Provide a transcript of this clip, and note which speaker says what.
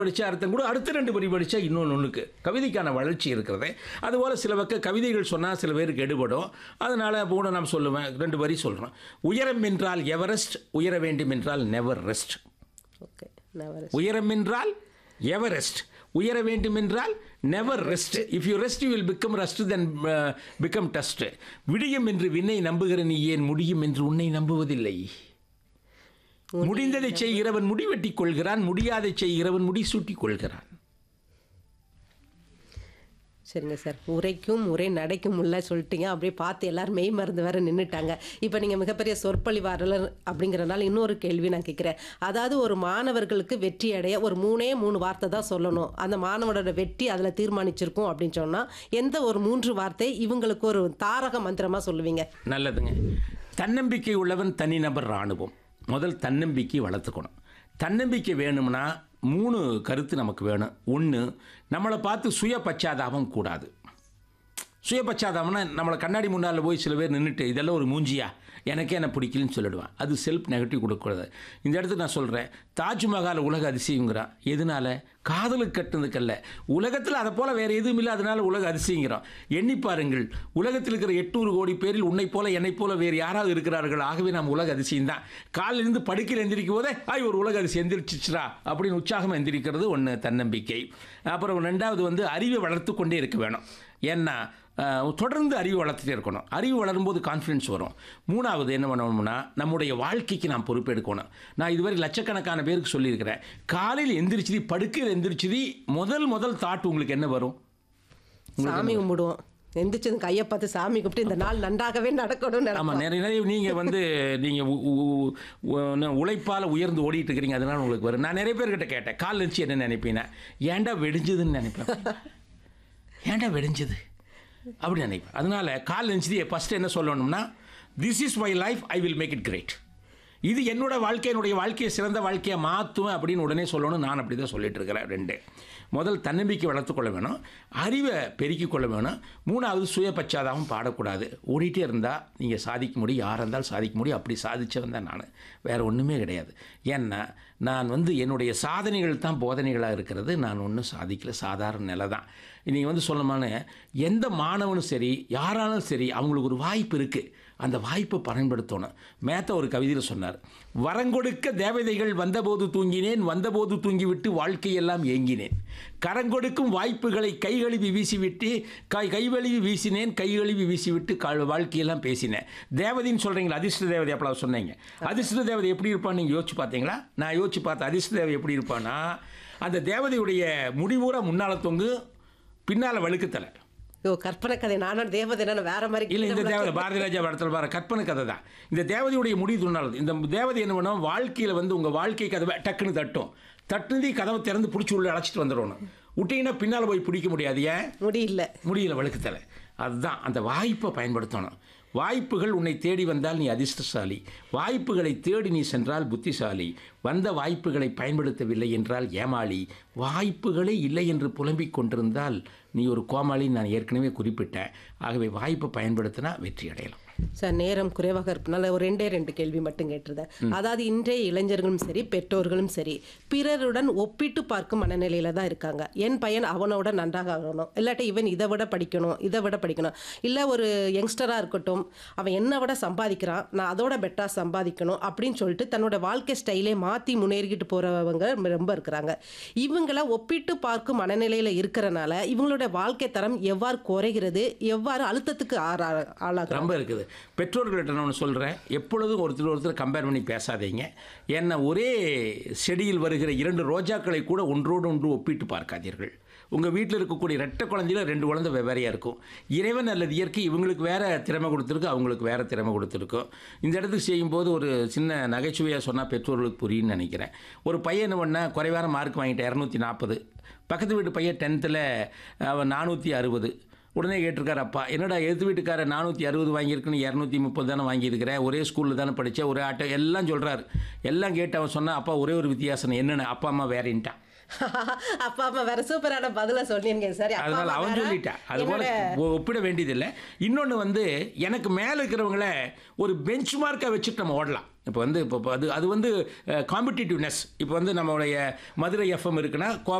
Speaker 1: படிச்சா அர்த்தம் கூட அடுத்த ரெண்டு வரி படிச்சா இன்னொன்று ஒன்றுக்கு கவிதைக்கான வளர்ச்சி இருக்கிறது அதுபோல் சில பக்க கவிதைகள் சொன்னால் சில பேருக்கு எடுபடும் அதனால் கூட நான் சொல்லுவேன் ரெண்டு வரி சொல்கிறேன் உயரம் என்றால் எவரெஸ்ட் உயர வேண்டும் என்றால் நெவர் ரெஸ்ட்
Speaker 2: ஓகே நவர்
Speaker 1: உயரம் என்றால் எவரெஸ்ட் உயர வேண்டும் என்றால் never rest if you rest you will become rest then become dust விடியும் என்று விண்ணை நம்புகிற நீ ஏன் முடியும் என்று உன்னை நம்புவதில்லை முடிந்ததை செய்கிறவன் முடி வெட்டிக் கொள்கிறான் முடியாதை செய்கிறவன் முடி சூட்டிக் கொள்கிறான்
Speaker 2: சரிங்க சார் உரைக்கும் உரை நடைக்கும் உள்ள சொல்லிட்டீங்க அப்படியே பார்த்து எல்லாரும் மெய் மருந்து வேற நின்றுட்டாங்க இப்போ நீங்கள் மிகப்பெரிய சொற்பொழிவாளர் அப்படிங்கிறனால இன்னொரு கேள்வி நான் கேட்குறேன் அதாவது ஒரு மாணவர்களுக்கு வெற்றி அடைய ஒரு மூணே மூணு வார்த்தை தான் சொல்லணும் அந்த மாணவனோட வெற்றி அதில் தீர்மானிச்சிருக்கும் அப்படின்னு சொன்னால் எந்த ஒரு மூன்று வார்த்தை இவங்களுக்கு ஒரு தாரக மந்திரமாக சொல்லுவீங்க
Speaker 1: நல்லதுங்க தன்னம்பிக்கை உள்ளவன் தனிநபர் இராணுவம் முதல் தன்னம்பிக்கை வளர்த்துக்கணும் தன்னம்பிக்கை வேணும்னா மூணு கருத்து நமக்கு வேணும் ஒன்று நம்மளை பார்த்து சுய பச்சாதாபம் கூடாது சுய பச்சாதாபம்னா நம்மளை கண்ணாடி முன்னால் போய் சில பேர் நின்றுட்டு இதெல்லாம் ஒரு மூஞ்சியா எனக்கே என்ன பிடிக்கலன்னு சொல்லிடுவேன் அது செல்ஃப் நெகட்டிவ் கொடுக்கக்கூடாது இந்த இடத்துக்கு நான் சொல்கிறேன் தாஜ்மஹால் உலக அதிசயங்கிறான் எதனால காதலுக்கு கட்டுனதுக்கல்ல உலகத்தில் அதை போல் வேறு எதுவும் இல்லை அதனால உலக அதிசயங்கிறோம் எண்ணி பாருங்கள் உலகத்தில் இருக்கிற எட்நூறு கோடி பேரில் உன்னை போல என்னை போல வேறு யாராவது இருக்கிறார்கள் ஆகவே நாம் உலக அதிசயம் தான் காலிலிருந்து படுக்கையில் எந்திரிக்கும் போதே ஆய் ஒரு உலக அதிசயம் எந்திரிச்சிச்சுரா அப்படின்னு உற்சாகம் எந்திரிக்கிறது ஒன்று தன்னம்பிக்கை அப்புறம் ரெண்டாவது வந்து அறிவை வளர்த்து கொண்டே இருக்க வேணும் ஏன்னா அஹ், தொடர்ந்து அறிவு வளர்த்துட்டே இருக்கணும் அறிவு வளரும்போது கான்ஃபிடன்ஸ் வரும் மூணாவது என்ன பண்ணணும்னா நம்முடைய வாழ்க்கைக்கு நாம் பொறுப்பெடுக்கணும் நான் இதுவரை லட்சக்கணக்கான பேருக்கு சொல்லியிருக்கிறேன் காலையில் எந்திரிச்சது படுக்கையில் எந்திரிச்சது முதல் முதல் தாட் உங்களுக்கு என்ன வரும்
Speaker 2: சாமி கும்பிடுவோம் எந்திரிச்சது கையை பார்த்து சாமி கும்பிட்டு இந்த நாள் நன்றாகவே நடக்கணும்னு
Speaker 1: ஆமாம்
Speaker 2: நினைப்போம்.
Speaker 1: நிறைய நிறைய நீங்கள் வந்து நீங்கள் உழைப்பால் உயர்ந்து ஓடிட்டு இருக்கிறீங்க அதனால உங்களுக்கு வரும் நான் நிறைய பேர்கிட்ட கேட்டேன் கால் நினச்சி என்ன நினைப்பீங்கன்னா ஏன்டா வெடிஞ்சதுன்னு நினைப்பேன் ஏன்டா வெடிஞ்சது அப்படி நினைப்பேன் அதனால கால் நினச்சது ஃபஸ்ட்டு என்ன சொல்லணும்னா this is my life I will make it great இது என்னோட வாழ்க்கை என்னுடைய வாழ்க்கையை சிறந்த வாழ்க்கையை மாற்றுவேன் அப்படின்னு உடனே சொல்லணும் நான் அப்படி தான் சொல்லிட்டு இருக்கிறேன் ரெண்டு முதல் தன்னம்பிக்கை வளர்த்துக்கொள்ள வேணும் அறிவை பெருக்கிக் கொள்ள வேணும் மூணாவது சுய பச்சாதாபம் பாடக்கூடாது ஓடிட்டே இருந்தால் நீங்கள் சாதிக்க முடியும் யாராக இருந்தாலும் சாதிக்க முடியும் அப்படி சாதிச்சவன் தான் நான் வேறு ஒன்றுமே கிடையாது ஏன்னா நான் வந்து என்னுடைய சாதனைகள் தான் போதனைகளாக இருக்கிறது நான் ஒன்றும் சாதிக்கல சாதாரண நிலை தான் நீங்கள் வந்து சொல்லமான எந்த மாணவனும் சரி யாராலும் சரி அவங்களுக்கு ஒரு வாய்ப்பு இருக்குது அந்த வாய்ப்பை பயன்படுத்தணும் மேத்த ஒரு கவிதையில் சொன்னார் வரங்கொடுக்க தேவதைகள் வந்தபோது தூங்கினேன் வந்தபோது தூங்கிவிட்டு வாழ்க்கையெல்லாம் ஏங்கினேன் கரங்கொடுக்கும் வாய்ப்புகளை கைகழுவி வீசிவிட்டு கை கைவழுவி வீசினேன் கைகழுவி வீசிவிட்டு கா- வாழ்க்கையெல்லாம் பேசினேன் தேவதைன்னு சொல்கிறீங்களா அதிர்ஷ்ட தேவதை அப்பலாம் சொன்னீங்க அதிர்ஷ்ட தேவதை எப்படி இருப்பான்னு நீங்கள் யோசிச்சு பார்த்தீங்களா நான் யோசிச்சு பார்த்தேன் அதிர்ஷ்ட தேவதை எப்படி இருப்பான்னா அந்த தேவதையுடைய முடிவுற முன்னால் தொங்கு பின்னால் வழுக்குத்தலை
Speaker 2: ஓ கற்பனை கதை நானும் தேவதை நான் வேற மாதிரி
Speaker 1: இல்லை இந்த தேவதை பாரதி ராஜா படத்தில் வர கற்பனை கதை தான் இந்த தேவதையுடைய முடிவு துண்ணாலது இந்த தேவதை என்ன பண்ணும் வாழ்க்கையில் வந்து உங்கள் வாழ்க்கை கதவை டக்குன்னு தட்டும் தட்டுனதி கதவை திறந்து பிடிச்சி உள்ள அழைச்சிட்டு வந்துடணும் விட்டீங்கன்னா பின்னால் போய் பிடிக்க முடியாது ஏன்
Speaker 2: முடியல
Speaker 1: முடியல வழுக்குத்தலை அதுதான் அந்த வாய்ப்பை பயன்படுத்தணும் வாய்ப்புகள் உன்னை தேடி வந்தால் நீ அதிர்ஷ்டசாலி வாய்ப்புகளை தேடி நீ சென்றால் புத்திசாலி வந்த வாய்ப்புகளை பயன்படுத்தவில்லை என்றால் ஏமாளி வாய்ப்புகளே இல்லை என்று புலம்பிக் கொண்டிருந்தால் நீ ஒரு கோமாளி நான் ஏற்கனவே குறிப்பிட்டேன் ஆகவே வாய்ப்பை பயன்படுத்தினா வெற்றி அடையலாம்
Speaker 2: சார் நேரம் குறைவாக இருப்பனால ஒரு ரெண்டே ரெண்டு கேள்வி மட்டும் கேட்டிருந்தேன் அதாவது இன்றைய இளைஞர்களும் சரி பெற்றோர்களும் சரி பிறருடன் ஒப்பிட்டு பார்க்கும் மனநிலையில தான் இருக்காங்க என் பையன் அவனோட நன்றாக ஆகணும் இல்லாட்டி இவன் இதை விட படிக்கணும் இதை விட படிக்கணும் இல்லை ஒரு யங்ஸ்டராக இருக்கட்டும் அவன் என்னை விட சம்பாதிக்கிறான் நான் அதோட பெட்டராக சம்பாதிக்கணும் அப்படின்னு சொல்லிட்டு தன்னோட வாழ்க்கை ஸ்டைலே மாற்றி முன்னேறிக்கிட்டு போகிறவங்க ரொம்ப இருக்கிறாங்க இவங்கள ஒப்பிட்டு பார்க்கும் மனநிலையில் இருக்கிறனால இவங்களோட வாழ்க்கை தரம் எவ்வாறு குறைகிறது எவ்வாறு அழுத்தத்துக்கு ஆறா ஆளாகிறாங்க
Speaker 1: ரொம்ப இருக்குது பெற்றோர்கள்ட்ட நான் ஒன்று சொல்கிறேன் எப்பொழுதும் ஒருத்தர் ஒருத்தர் கம்பேர் பண்ணி பேசாதீங்க ஏன்னா ஒரே செடியில் வருகிற இரண்டு ரோஜாக்களை கூட ஒன்றோடு ஒன்று ஒப்பிட்டு பார்க்காதீர்கள் உங்கள் வீட்டில் இருக்கக்கூடிய ரெட்டை குழந்தையில ரெண்டு குழந்தை வெவ்வேறையாக இருக்கும் இறைவன் அல்லது இயற்கை இவங்களுக்கு வேற திறமை கொடுத்துருக்கு அவங்களுக்கு வேற திறமை கொடுத்துருக்கும் இந்த இடத்துக்கு செய்யும்போது ஒரு சின்ன நகைச்சுவையாக சொன்னால் பெற்றோர்களுக்கு புரியும்னு நினைக்கிறேன் ஒரு பையன் என்ன பண்ண குறைவான மார்க் வாங்கிட்டேன் இரநூத்தி நாற்பது பக்கத்து வீட்டு பையன் டென்த்தில் அவன் நானூற்றி அறுபது உடனே கேட்டிருக்காரு அப்பா என்னடா எதிர்த்து வீட்டுக்காரர் நானூற்றி அறுபது வாங்கியிருக்குன்னு இரநூத்தி முப்பது தானே வாங்கியிருக்கிறேன் ஒரே ஸ்கூலில் தானே படித்தேன் ஒரே ஆட்டோ எல்லாம் சொல்கிறாரு எல்லாம் கேட்டு அவன் சொன்னா அப்பா ஒரே ஒரு வித்தியாசம் என்னென்ன அப்பா அம்மா வேறேன்ட்டான்
Speaker 2: அப்பா அம்மா வேற சூப்பரான பதில சொன்னீங்க சரி அப்பா
Speaker 1: அதனால
Speaker 2: அம்மா
Speaker 1: அவன்
Speaker 2: வேற,
Speaker 1: சொல்லிட்டான் அது போல
Speaker 2: என்னோட
Speaker 1: ஒ- ஒப்பிட வேண்டியதில்லை இன்னொன்று வந்து எனக்கு மேலே இருக்கிறவங்கள ஒரு பெஞ்ச் மார்க்கை வச்சுட்டு நம்ம ஓடலாம் இப்போ வந்து இப்போ அது அது வந்து காம்படிட்டிவ்னஸ் இப்போ வந்து நம்மளுடைய மதுரை எஃப்எம் இருக்குன்னா